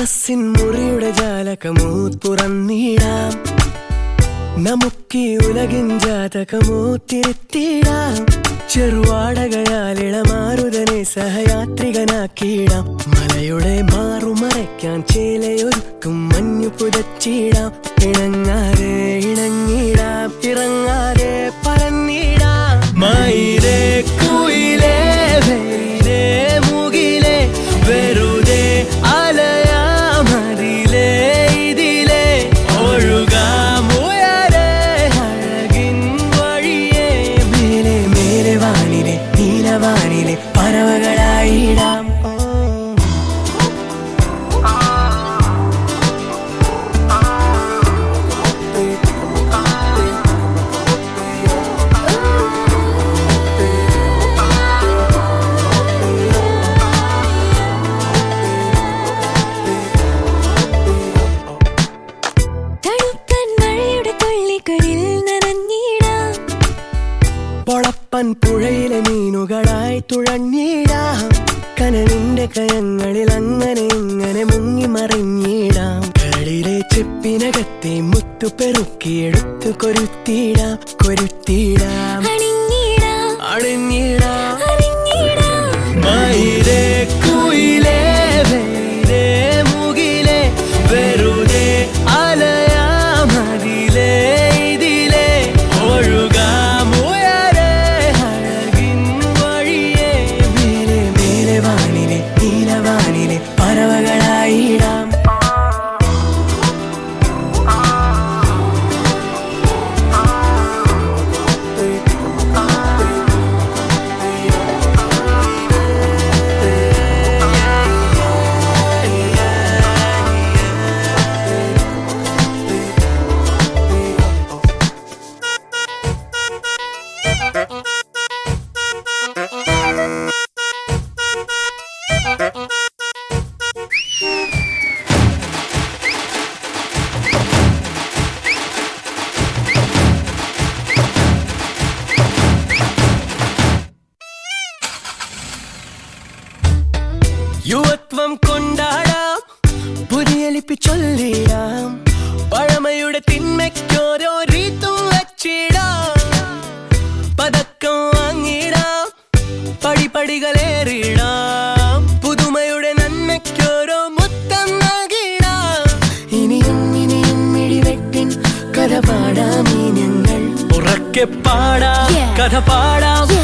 മനസ്സിൻ മുറിയുടെ ജാലകമോ തുറന്നിടാം നമുക്കീ ഉലകിൻ ജാതകമോ തിരുത്തിടാം ചെറുവാടകയാൽ ഇളമാറുതനെ സഹയാത്രികനാക്കിയിടാം മലയുടെ മാറുമറയ്ക്കാൻ ചേലയൊരുക്കും മഞ്ഞു പുതച്ചിടാം ഇണങ്ങാതെ ഇണങ്ങിടാം ഇറങ്ങാതെ പറന്നിടാം മയിലേ കുയിലേ വെയിലേ മുകിലേ വെറുതെ അലയാമതിലേ ഇതിലേ ഒഴുകാം ഉയരെ അഴകിൻ വഴിയേ മേലെ മേലെ വാനിലെ നീലവാനിലെ പറവകളായിടാം തണുപ്പൻ മഴയുടെ തുള്ളികളിൽ നനഞ്ഞിടാം പൊളപ്പൻ പുഴയിലെ മീനുകളായി തുഴഞ്ഞിടാം കനലിന്റെ കയങ്ങളിൽ അങ്ങനെ ഇങ്ങനെ മുങ്ങി മറിഞ്ഞിടാം കടലിലെ ചെപ്പിനകത്തെ മുത്തു പെറുക്കിയെടുത്തു കൊരുത്തിടാം കൊരുത്തിടാം അണിഞ്ഞിടാം അണിഞ്ഞിടാം അറിഞ്ഞിടാം മയിലേ കുയിലേ വെയിലേ മുകിലേ വെറുതെ അലയാമതിലേ ഇതിലേ ഒഴുകാം ഉയരെ അഴകിൻ വഴിയേ മേലെ മേലെ വാനിലെ നീലവാനിലെ പറവകളായിടാം യുവത്വം കൊണ്ടാടാം പുതിയ ലിപി ചൊല്ലിടാം പഴമയുടെ തിന്മയ്ക്കോരോ രീത്തും വച്ചിടാം പതക്കം വാങ്ങിടാം പടിപടികളേറിടാം പുതുമയുടെ നന്മയ്ക്കോരോ മുത്തം നൽകിടാം ഇനിയും ഇനിയും ഇടിവെട്ടിൻ കഥ പാടാം ഈ ഞങ്ങൾ ഉറക്കെ പാടാം Yeah. കഥ പാടാം Yeah.